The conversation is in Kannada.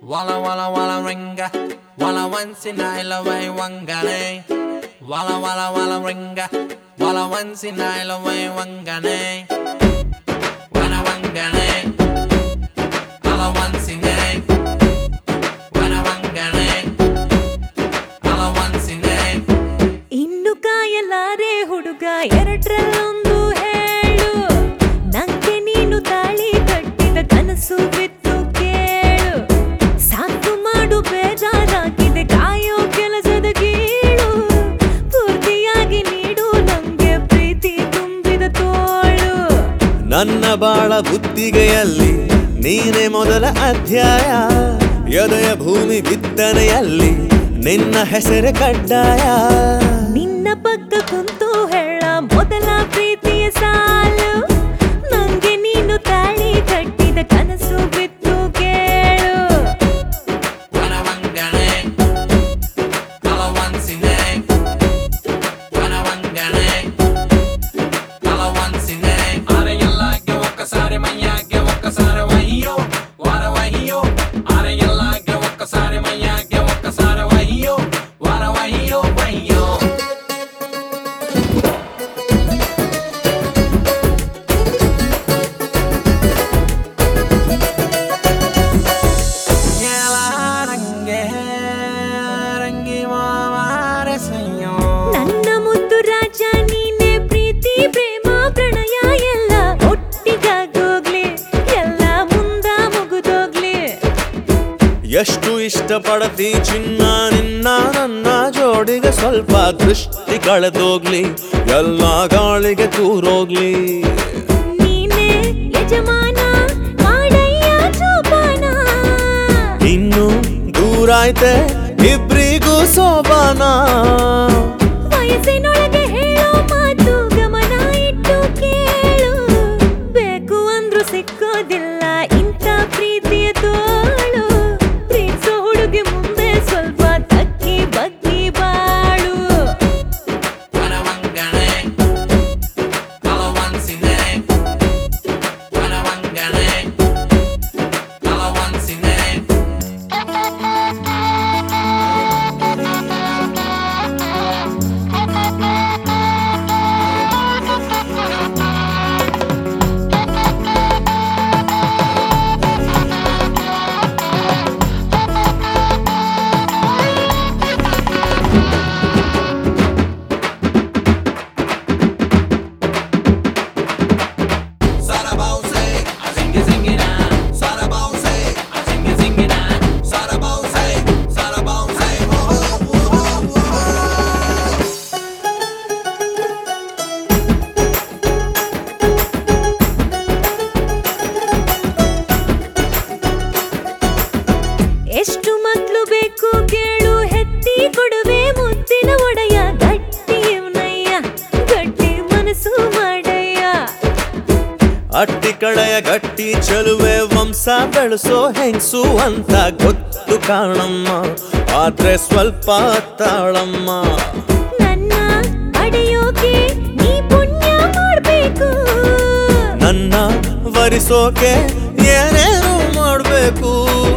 Walla walla walla ringa, walla wansi naila way wangane. Walla walla walla ringa, walla wansi naila way wangane. Wana wangane, walla wansi nay. Wana wangane, walla wansi nay. ಇನ್ನು ಕಾಯಲಾರೆ ಹುಡುಗ ಎರಡರಲ್ಲೊಂದು ಹೇಳು ನಂಗೆ ನೀನು ತಾಳಿ ಕಟ್ಟಿದ ಕನಸು ಬಿತ್ತು ಕೇಳು ಸಾಕು ಮಾಡು ಬೇಜಾರಾಗಿದೆ ಕಾಯೋ ಕೆಲಸದ ಕೀಳು ಪೂರ್ತಿಯಾಗಿ ನೀಡು ನಂಗೆ ಪ್ರೀತಿ ತುಂಬಿದ ತೋಳು ನನ್ನ ಬಾಳ ಬುದ್ಧಿಗೆಯಲ್ಲಿ ನೀನೆ ಮೊದಲ ಅಧ್ಯಾಯ ಎದೆಯ ಭೂಮಿ ಬಿತ್ತನೆಯಲ್ಲಿ ನಿನ್ನ ಹೆಸರು ಕಡ್ಡಾಯ ನಿನ್ನ ಪಕ್ಕ ಕುಂತು ಹೇಳ ಮೊದಲ ಪ್ರೀತಿಯ ಸಾಲು ನಂಗೆ ನೀನು ತಾಳಿ ಕಟ್ಟಿದ ಕನಸು ಬಿತ್ತು ಕೇಳು Wana wangane, walla wansi nay. Wana wangane, walla wansi nay. ఆరయ్యల్లాగే ఒక్కసారి మయ్యాగే ఒక్కసారి వయ్యో వార వయ్యో ఆరయ్యల్లాగే ఒక్కసారి మయ్యాగే ఒక్కసారి వయ్యో వార వయ్యో వయ్యో ರಂಗೆ ರಂಗಿ ಮಾಮಾರೆ ಸಯ್ಯೋ ನನ್ನ ಮುದ್ದು ರಾಜ ನೀನೆ ಪ್ರೀತಿ ಪ್ರೇಮ ಪ್ರಣಯ ಎಲ್ಲ ಒಟ್ಟಿಗಾಗೋಗ್ಲಿ ಎಲ್ಲ ಮುಂದ ಮುಗಿದೋಗ್ಲಿ ಎಷ್ಟು ಇಷ್ಟಪಡತಿ ಚಿನ್ನ ನಿನ್ನ ನನ್ನ ಜೋಡಿಗೆ ಸ್ವಲ್ಪ ದೃಷ್ಟಿ ಕಳೆದೋಗ್ಲಿ ಎಲ್ಲ ಗಾಳಿಗೆ ತೂರೋಗ್ಲಿ ನೀನೆ ಯಜಮಾನ ಮಾಡಯ್ಯ ಜೋಪಾನ ಇನ್ನು ದೂರಾಯ್ತೆ ಇಬ್ರಿಗೂ ಸೋಬಾನ ವಯಸ್ಸಿನೊಳಗೆ ಹೇಳೋ ಮಾತು ಗಮನ ಇಟ್ಟು ಕೇಳು ಬೇಕು ಅಂದ್ರು ಸಿಕ್ಕೋದಿಲ್ಲ ಇಂಥ ಪ್ರೀತಿಯ ತೋಳು ಪ್ರೀತಿಸೋ ಹುಡುಗಿ ಮುಂದೆ ಸ್ವಲ್ಪ ತಕ್ಕಿ ಬಗ್ಗಿ ಬಾಳು wana wangane walla wansi nay wana wangane walla wansi nay Sarabause, a zingi zingina. Sarabause, a zingi zingina. Sarabause, sarabause, oh oh oh oh. ಎಷ್ಟು ಮಕ್ಳು ಬೇಕು ಕೇಳು ಹೆತ್ತಿ ಕೊಡುವೆ ಮುದ್ದಿನ ಒಡೆಯ ಗಟ್ಟಿ ಇವ್ನಯ್ಯ ಗಟ್ಟಿ ಮನಸ್ಸು ಮಾಡಯ್ಯ ಅಟ್ಟಿ ಕಡೆಯ ಗಟ್ಟಿ ಚೆಲುವೆ ವಂಶ ಬೆಳೆಸೋ ಹೆಂಗ್ಸು ಅಂತ ಗೊತ್ತು ಕಾಣಮ್ಮ ಆದ್ರೆ ಸ್ವಲ್ಪ ತಾಳಮ್ಮ ನನ್ನ ಅಡೆಯೋಕೆ ನೀ ಪುಣ್ಯ ಮಾಡ್ಬೇಕು ನನ್ನ ವರಿಸೋಕೆ ಏನೇನು ಮಾಡ್ಬೇಕು